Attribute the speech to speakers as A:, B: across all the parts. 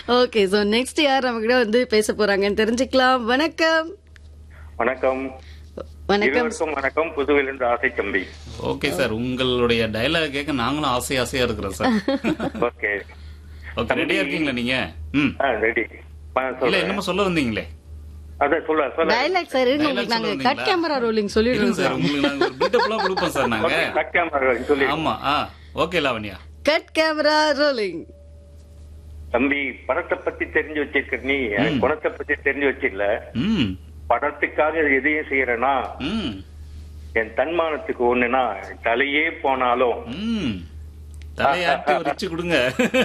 A: Okay so next யார் நம்ம கிட்ட வந்து பேச போறாங்கன்னு தெரிஞ்சுக்கலாம் வணக்கம்
B: வணக்கம்
A: வணக்கம்
B: இருவருக்கும் வணக்கம் புதுவையிலிருந்து ஆசை தம்பி
C: ஓகே சார் உங்களுடைய டயலாக் கேட்க நாங்களும் ஆசை ஆசையா இருக்கிறோம் சார்
B: ஓகே
C: ஓகே ரெடியா இருக்கீங்களா நீங்க ம்
B: ஆ ரெடி
C: இல்ல
B: சொல்ல
C: என்னமோ சொல்ல வந்தீங்களே
B: அதான் சொல்ல சொல்ல
A: டைலாக் சார் இருங்க
C: Dialogue
A: உங்களுக்கு நாங்க
C: சொல்ல
A: கட்
C: வந்தீங்களா?
A: கேமரா ரோலிங்
C: இருங்க
A: சொல்லிடுறோம்
C: சார்
A: சார்
C: உங்களுக்கு நாங்க ஒரு பில்டப்லாம் கொடுப்போம் சார் நாங்க
B: ஓகே கட் கேமரா சொல்லி
C: ஆமா ஆ okay Lavanya
A: cut camera rolling
B: தம்பி படத்தை பத்தி தெரிஞ்சு வச்சிருக்க நீ எனக்கு குணத்தை பத்தி தெரிஞ்சு வச்சிடல
C: ம்
B: படத்துக்காக எதையும் செய்யறேன்னா
C: ம்
B: என் தன்மானத்துக்கு ஒண்ணுனா தலையே போனாலும்
C: ம் தலையாட்டி ஒரு இச்சு கொடுங்க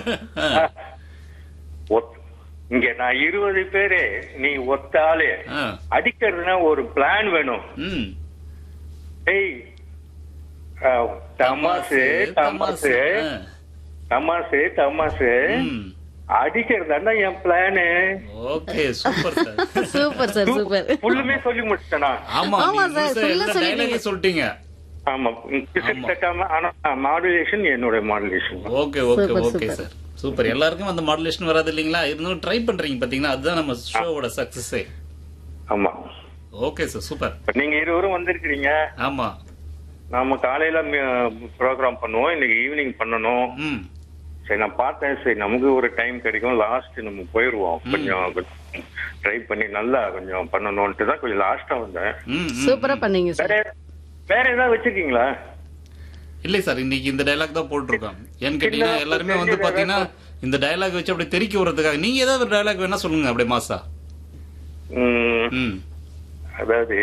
B: ஒத்- இங்க நான் இருபது பேரு நீ ஒத்த ஆளு
C: ஆ,
B: அடிக்கிறதுனா ஒரு பிளான் வேணும்
C: ம்
B: ஏய் ஆ, தமாசு தமாசு
C: ஆ,
B: தமாசு தமாசு
C: ம்
B: அடிக்கிறதா என் plan
C: okay super sir
A: super sir super
B: ஃபுல்லுமே சொல்லி முடிச்சிட்டேனா
C: ஆமா
A: ஆமா
C: நீங்க
A: சார்,
C: முழுசா
A: full ஆ
C: எல்லா
A: சொல்லிட்டீங்க.
C: dialogue சொல்லிட்டீங்க
B: ஆமா பிசிக்ஸ் தட்டாம ஆனா மாடுலேஷன் என்னோட modulation
C: okay okay
A: Super,
C: okay
A: super.
C: Sir super எல்லாருக்கும் அந்த மாடுலேஷன் வராது இல்லைங்களா இருந்தாலும் ட்ரை பண்றீங்க பாத்தீங்கன்னா அதுதான் நம்ம ஷோவோட சக்சஸே
B: ஆமா
C: ஓகே சார் சூப்பர்
B: இப்ப நீங்க இருவரும் வந்திருக்கிறீங்க
C: ஆமா
B: நாம காலையில ப்ரோக்ராம் பண்ணுவோம் இன்னைக்கு ஈவினிங் பண்ணணும்
C: ம்
B: சரி நான் பார்த்தேன் சரி நமக்கு ஒரு டைம் கிடைக்கும் லாஸ்ட் நம்ம போயிருவோம் கொஞ்சம் ட்ரை பண்ணி நல்லா கொஞ்சம் பண்ணணும்ட்டு தான் கொஞ்சம் லாஸ்டா வந்தேன்
C: ம் ம்.
A: சூப்பரா பண்ணீங்க சார்
B: வேற வேற ஏதாவது வச்சிருக்கீங்களா
C: இல்லை சார் இன்னைக்கு இந்த டயலாக் தான் போட்டிருக்கோம் ஏன்னு கேட்டீங்கன்னா
B: சின்ன
C: எல்லாருமே வந்து
B: தெரிஞ்ச
C: பாத்தீங்கன்னா இந்த டயலாக் வச்சு அப்படியே தெறிக்க விடுறதுக்காக நீங்க ஏதாவது ஒரு டயலாக் வேணா சொல்லுங்க அப்படியே மாசா
B: ம்,
C: ம்
B: அதாவது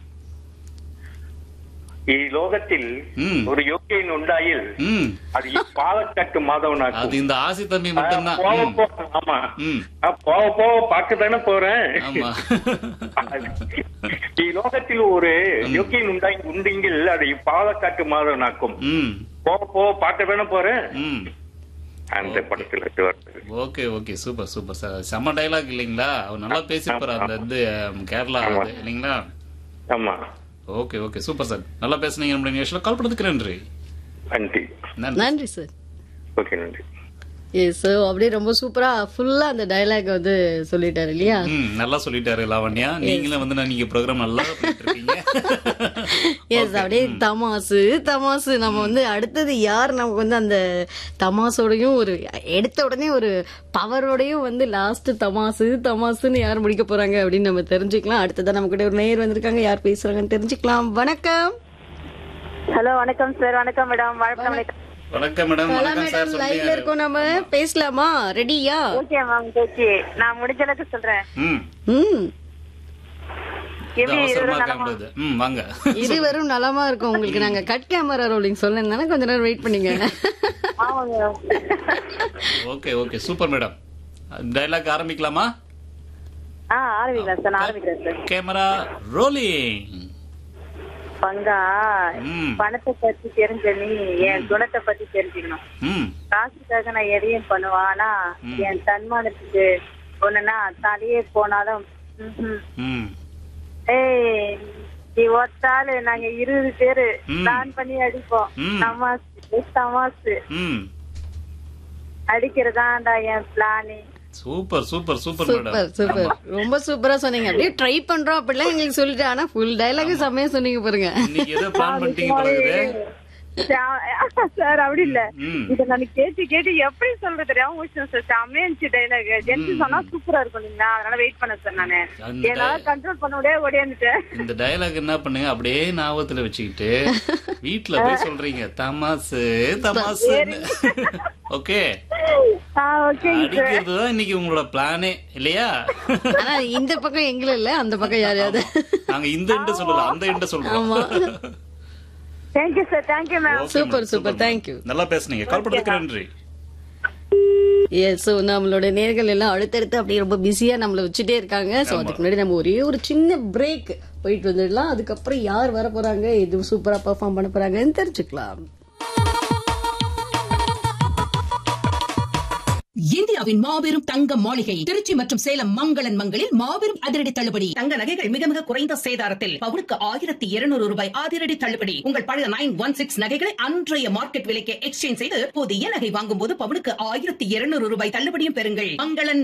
B: இலோகத்தில்
C: ம்.
B: ஒரு யோக்கியன் உண்டாயில்
C: ம்
B: அது பாலக்காட்டு மாதவனாக்கும்
C: அது இந்த ஆசி தம்பி மட்டும்தான்
B: போக
C: ம்.
B: போக ஆமா
C: ம்
B: நான் போக போக பார்க்க தானே போறேன்
C: ஆமா
B: இலோகத்தில் ஒரு யோக்கியன் உண்டாய் உண்டிங்கில் அதை பாலக்காட்டு மாதவனாக்கும்
C: ம்
B: போக போக பார்க்க தானே போறேன்
C: ம்
B: அந்த படத்துல இருந்து வருது
C: okay okay super super sir செம்ம டைலாக் இல்லைங்களா அவர் நல்லா பேசியிருப்பார் அந்த இது அம், கேரளா
B: ஆமா.
C: அது, இல்லைங்களா
B: ஆமா
C: ஓகே ஓகே சூப்பர் சார் நல்லா பேசுனீங்க நம்மளுடைய நிகழ்ச்சியில் கால் பண்ணதுக்கு நன்றி
B: நன்றி
C: நன்றி
B: நன்றி
A: நன்றி சார்
B: ஓகே நன்றி
A: எஸ் அப்படியே ரொம்ப சூப்பரா ஃபுல்லா அந்த டயலாக் வந்து சொல்லிட்டாரு இல்லையா
C: ம் நல்லா சொல்லிட்டாரு லாவண்யா நீங்களும் வந்து நான் நீங்க ப்ரோக்ராம் நல்லா பண்ணிட்டு இருக்கீங்க
A: எஸ் அப்படியே தமாசு தமாசு நம்ம வந்து அடுத்தது யார் நமக்கு வந்து அந்த தமாசோடையும் ஒரு எடுத்த உடனே ஒரு பவரோடையும் வந்து லாஸ்ட் தமாசு தமாசுன்னு யார் முடிக்க போறாங்க அப்படின்னு நம்ம தெரிஞ்சுக்கலாம் அடுத்ததான் நம்ம கிட்ட ஒரு நேர் வந்திருக்காங்க யார் பேசுறாங்கன்னு தெரிஞ்சுக்கலாம் வணக்கம்
D: ஹலோ வணக்கம் சார் வணக்கம் மேடம் வணக்கம் வணக்கம்
C: வணக்கம் மேடம்
A: கலா
C: வணக்கம் சார்
A: மேடம் லைவ்ல
C: சொல்லுங்க
A: இருக்கோம் நம்ம பேசலாமா ரெடியா
D: ஓகே மேம் ஓகே நான் முடிஞ்ச அளவுக்கு சொல்றேன்
C: ம்
A: ம்
C: இது
D: எப்படி
C: அவசரமா
D: இருபது
C: இருக்க
D: நாளா
C: முடியாது ம் வாங்க
A: இருவரும் நலமா இருக்கும் உங்களுக்கு நாங்க கட் கேமரா ரோலிங் சொல்லணும்னால கொஞ்ச நேரம் வெயிட் பண்ணீங்க
D: ஆமாங்க
C: okay okay super madam dialogue ஆரம்பிக்கலாமா
D: ஆ ஆரம்பிக்கிறேன் சார் நான் ஆரம்பிக்கிறேன் சார்
C: கேமரா ரோலிங்
D: பங்கா
C: ம்.
D: பணத்தை பத்தி தெரிஞ்ச நீ என் குணத்தை பத்தி தெரிஞ்சுக்கணும்
C: ம்
D: காசுக்காக நான் எதையும் பண்ணுவேன் ஆனா என் தன்மானத்துக்கு ஒண்ணுன்னா தலையே போனாலும் ம்ஹும்.
C: ம்
D: ஏய் நீ ஒத்தாலு நாங்க இருபது பேரு
C: ம்.
D: பிளான் பண்ணி அடிப்போம்
C: ம்.
D: தமாசு தமாசு
C: ம்
D: அடிக்கிறதாண்டா என் plan
C: super super super
A: super
C: madam
A: super ரொம்ப சூப்பரா சொன்னீங்க அப்படியே ட்ரை பண்றோம் அப்படிலாம் எங்களுக்கு சொல்லிட்டு ஆனா ஃபுல் டயலாக் செம்மையா சொன்னீங்க பாருங்க
C: இன்னைக்கு ஏதோ பிளான் பண்ணிட்டீங்க பழகுது
D: சார் அப்படி இல்ல
C: ம்.
D: இத நான் கேட்டு கேட்டு எப்படி சொல்றது தெரியாம முடிச்சேன் சார் செம்மையா இருந்துச்சு டைலாக் ஜென்ஸ் சொன்னா சூப்பரா இருக்கும் இல்லைங்களா அதனால வெயிட் பண்ண சார் நானு
C: அந்த
D: என்னால கண்ட்ரோல் பண்ண முடியாது ஓடியாந்துட்டேன்
C: இந்த டயலாக் என்ன பண்ணுங்க அப்படியே ஞாபகத்துல வச்சுக்கிட்டு வீட்ல போய் சொல்றீங்க தமாசு தமாசு ஓகே
D: ஆ ஓகே
C: அடிக்கிறது தான் இன்னைக்கு உங்களோட பிளானே இல்லையா
A: ஆனா இந்த பக்கம் எங்களும் இல்ல அந்த பக்கம் யாரையாவது
C: நாங்க இந்த எண்ட சொல்லல அந்த எண்ட சொல்றோம்
A: ஆமா
D: thank you sir thank you ma'am
C: Okay,
A: super
C: madam,
A: super
C: madam.
A: Thank you
C: நல்லா பேசுனீங்க கால் பண்ணதுக்கு நன்றி
A: எஸ் ஸோ நம்மளோட நேர்கள் எல்லாம் அடுத்தடுத்து அப்படியே ரொம்ப பிஸியா நம்மள வச்சுட்டே இருக்காங்க ஸோ அதுக்கு முன்னாடி நம்ம ஒரே ஒரு சின்ன பிரேக் போயிட்டு வந்துடலாம் அதுக்கப்புறம் யார் வர போறாங்க எது சூப்பரா பெர்ஃபார்ம் பண்ண போறாங்கன்னு தெரிஞ்சுக்கலாம்
E: இந்தியாவின் மாபெரும் தங்க மாளிகை திருச்சி மற்றும் சேலம் மங்களன் மங்களில் மாபெரும் அதிரடி தள்ளுபடி தங்க நகைகள் மிக மிக குறைந்த சேதாரத்தில் பவுனுக்கு ஆயிரத்தி இருநூறு ரூபாய் அதிரடி தள்ளுபடி உங்கள் பழைய நைன் ஒன் சிக்ஸ் நகைகளை அன்றைய மார்க்கெட் விலைக்கு எக்ஸ்சேஞ்ச் செய்து புதிய நகை வாங்கும் போது பவுனுக்கு ஆயிரத்தி இருநூறு ரூபாய் தள்ளுபடியும் பெறுங்கள் மங்களன்